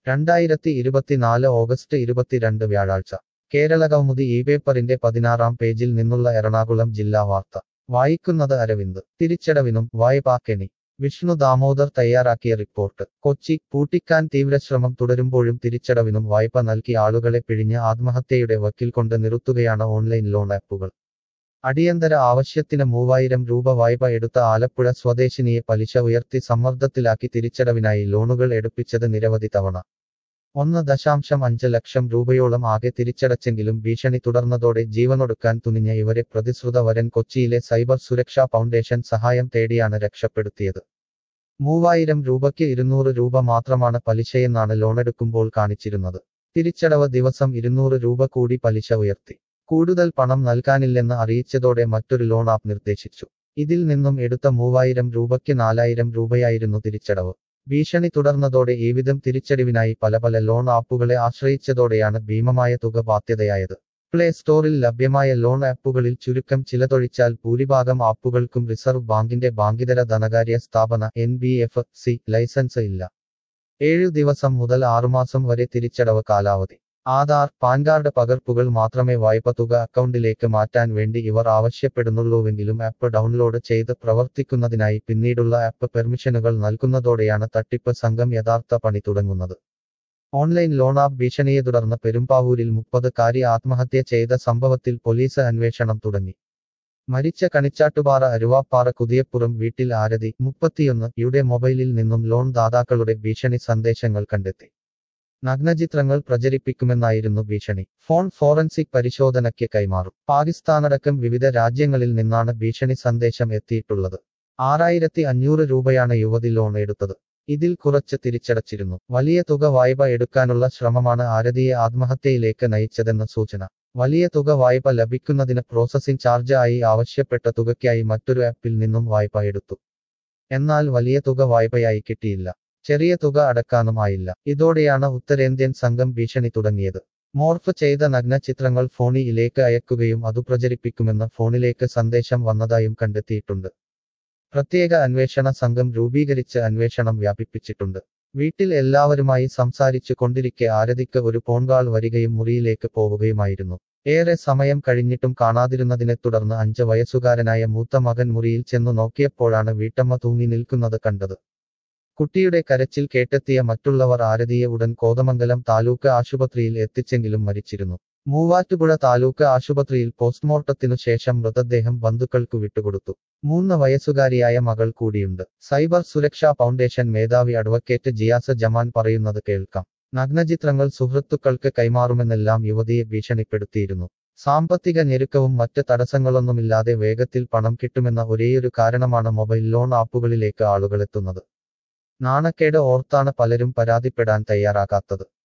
രണ്ടായിരത്തി ഇരുപത്തിനാല് ഓഗസ്റ്റ് ഇരുപത്തിരണ്ട് വ്യാഴാഴ്ച കേരളകൗമുദി ഈ പേപ്പറിന്റെ പതിനാറാം പേജിൽ നിന്നുള്ള എറണാകുളം ജില്ലാ വാർത്ത വായിക്കുന്നത് അരവിന്ദ് തിരിച്ചടവിനും വായ്പാക്കെണി വിഷ്ണു ദാമോദർ തയ്യാറാക്കിയ റിപ്പോർട്ട് കൊച്ചി പൂട്ടിക്കാൻ തീവ്രശ്രമം തുടരുമ്പോഴും തിരിച്ചടവിനും വായ്പ നൽകി ആളുകളെ പിഴിഞ്ഞ് ആത്മഹത്യയുടെ വക്കിൽ കൊണ്ട് നിർത്തുകയാണ് ഓൺലൈൻ ലോൺ ആപ്പുകൾ അടിയന്തര ആവശ്യത്തിന് മൂവായിരം രൂപ വായ്പ എടുത്ത ആലപ്പുഴ സ്വദേശിനിയെ പലിശ ഉയർത്തി സമ്മർദ്ദത്തിലാക്കി തിരിച്ചടവിനായി ലോണുകൾ എടുപ്പിച്ചത് നിരവധി തവണ ഒന്ന് ദശാംശം അഞ്ച് ലക്ഷം രൂപയോളം ആകെ തിരിച്ചടച്ചെങ്കിലും ഭീഷണി തുടർന്നതോടെ ജീവനൊടുക്കാൻ തുനിഞ്ഞ ഇവരെ പ്രതിശ്രുത വരൻ കൊച്ചിയിലെ സൈബർ സുരക്ഷാ ഫൗണ്ടേഷൻ സഹായം തേടിയാണ് രക്ഷപ്പെടുത്തിയത് മൂവായിരം രൂപയ്ക്ക് ഇരുന്നൂറ് രൂപ മാത്രമാണ് പലിശയെന്നാണ് ലോണെടുക്കുമ്പോൾ കാണിച്ചിരുന്നത് തിരിച്ചടവ് ദിവസം ഇരുന്നൂറ് രൂപ കൂടി പലിശ ഉയർത്തി കൂടുതൽ പണം നൽകാനില്ലെന്ന് അറിയിച്ചതോടെ മറ്റൊരു ലോൺ ആപ്പ് നിർദ്ദേശിച്ചു ഇതിൽ നിന്നും എടുത്ത മൂവായിരം രൂപയ്ക്ക് നാലായിരം രൂപയായിരുന്നു തിരിച്ചടവ് ഭീഷണി തുടർന്നതോടെ ഈവിധം തിരിച്ചടിവിനായി പല പല ലോൺ ആപ്പുകളെ ആശ്രയിച്ചതോടെയാണ് ഭീമമായ തുക ബാധ്യതയായത് പ്ലേ സ്റ്റോറിൽ ലഭ്യമായ ലോൺ ആപ്പുകളിൽ ചുരുക്കം ചിലതൊഴിച്ചാൽ ഭൂരിഭാഗം ആപ്പുകൾക്കും റിസർവ് ബാങ്കിന്റെ ബാങ്കിതര ധനകാര്യ സ്ഥാപന N B F C licence ഇല്ല ഏഴു ദിവസം മുതൽ ആറുമാസം വരെ തിരിച്ചടവ് കാലാവധി ആധാർ പാൻ കാർഡ് പകർപ്പുകൾ മാത്രമേ വായ്പ തുക അക്കൗണ്ടിലേക്ക് മാറ്റാൻ വേണ്ടി ഇവർ ആവശ്യപ്പെടുന്നുള്ളൂവെങ്കിലും ആപ്പ് ഡൗൺലോഡ് ചെയ്ത് പ്രവർത്തിക്കുന്നതിനായി പിന്നീടുള്ള ആപ്പ് പെർമിഷനുകൾ നൽകുന്നതോടെയാണ് തട്ടിപ്പ് സംഘം യഥാർത്ഥ പണി തുടങ്ങുന്നത് ഓൺലൈൻ ലോൺ ആപ്പ് ഭീഷണിയെ തുടർന്ന് പെരുമ്പാവൂരിൽ മുപ്പത് കാരി ആത്മഹത്യ ചെയ്ത സംഭവത്തിൽ പോലീസ് അന്വേഷണം തുടങ്ങി മരിച്ച കണിച്ചാട്ടുപാറ അരുവാപ്പാറ കുതിയപ്പുറം വീട്ടിൽ ആരതി മുപ്പത്തിയൊന്ന് യുടെ മൊബൈലിൽ നിന്നും ലോൺ ദാതാക്കളുടെ ഭീഷണി സന്ദേശങ്ങൾ കണ്ടെത്തി നഗ്നചിത്രങ്ങൾ പ്രചരിപ്പിക്കുമെന്നായിരുന്നു ഭീഷണി ഫോൺ ഫോറൻസിക് പരിശോധനയ്ക്ക് കൈമാറും പാകിസ്ഥാനടക്കം വിവിധ രാജ്യങ്ങളിൽ നിന്നാണ് ഭീഷണി സന്ദേശം എത്തിയിട്ടുള്ളത് ആറായിരത്തി അഞ്ഞൂറ് രൂപയാണ് യുവതി ലോൺ എടുത്തത് ഇതിൽ കുറച്ച് തിരിച്ചടച്ചിരുന്നു വലിയ തുക വായ്പ എടുക്കാനുള്ള ശ്രമമാണ് ആരതിയെ ആത്മഹത്യയിലേക്ക് നയിച്ചതെന്ന സൂചന വലിയ തുക വായ്പ ലഭിക്കുന്നതിന് പ്രോസസ്സിംഗ് ചാർജ് ആയി ആവശ്യപ്പെട്ട തുകയ്ക്കായി മറ്റൊരു ആപ്പിൽ നിന്നും വായ്പ എടുത്തു എന്നാൽ വലിയ തുക വായ്പയായി കിട്ടിയില്ല ചെറിയ തുക അടക്കാനും ആയില്ല ഇതോടെയാണ് ഉത്തരേന്ത്യൻ സംഘം ഭീഷണി തുടങ്ങിയത് മോർഫ് ചെയ്ത നഗ്ന ചിത്രങ്ങൾ ഫോണിലേക്ക് അയക്കുകയും അതു പ്രചരിപ്പിക്കുമെന്ന് ഫോണിലേക്ക് സന്ദേശം വന്നതായും കണ്ടെത്തിയിട്ടുണ്ട് പ്രത്യേക അന്വേഷണ സംഘം രൂപീകരിച്ച് അന്വേഷണം വ്യാപിപ്പിച്ചിട്ടുണ്ട് വീട്ടിൽ എല്ലാവരുമായി സംസാരിച്ചു കൊണ്ടിരിക്കെ ആരതിക്ക് ഒരു ഫോൺകാൾ വരികയും മുറിയിലേക്ക് പോവുകയുമായിരുന്നു ഏറെ സമയം കഴിഞ്ഞിട്ടും കാണാതിരുന്നതിനെ തുടർന്ന് അഞ്ച് വയസ്സുകാരനായ മൂത്ത മകൻ മുറിയിൽ ചെന്നു നോക്കിയപ്പോഴാണ് വീട്ടമ്മ തൂങ്ങി നിൽക്കുന്നത് കണ്ടത് കുട്ടിയുടെ കരച്ചിൽ കേട്ടെത്തിയ മറ്റുള്ളവർ ആരതിയെ ഉടൻ കോതമംഗലം താലൂക്ക് ആശുപത്രിയിൽ എത്തിച്ചെങ്കിലും മരിച്ചിരുന്നു മൂവാറ്റുപുഴ താലൂക്ക് ആശുപത്രിയിൽ പോസ്റ്റ്മോർട്ടത്തിനു ശേഷം മൃതദേഹം ബന്ധുക്കൾക്കു വിട്ടുകൊടുത്തു മൂന്ന് വയസ്സുകാരിയായ മകൾ കൂടിയുണ്ട് സൈബർ സുരക്ഷാ ഫൗണ്ടേഷൻ മേധാവി അഡ്വക്കേറ്റ് ജിയാസ് ജമാൻ പറയുന്നത് കേൾക്കാം നഗ്നചിത്രങ്ങൾ സുഹൃത്തുക്കൾക്ക് കൈമാറുമെന്നെല്ലാം യുവതിയെ ഭീഷണിപ്പെടുത്തിയിരുന്നു സാമ്പത്തിക ഞെരുക്കവും മറ്റ് തടസ്സങ്ങളൊന്നുമില്ലാതെ വേഗത്തിൽ പണം കിട്ടുമെന്ന ഒരേയൊരു കാരണമാണ് മൊബൈൽ ലോൺ ആപ്പുകളിലേക്ക് ആളുകളെത്തുന്നത് നാണക്കേട് ഓർത്താണ് പലരും പരാതിപ്പെടാൻ തയ്യാറാകാത്തത്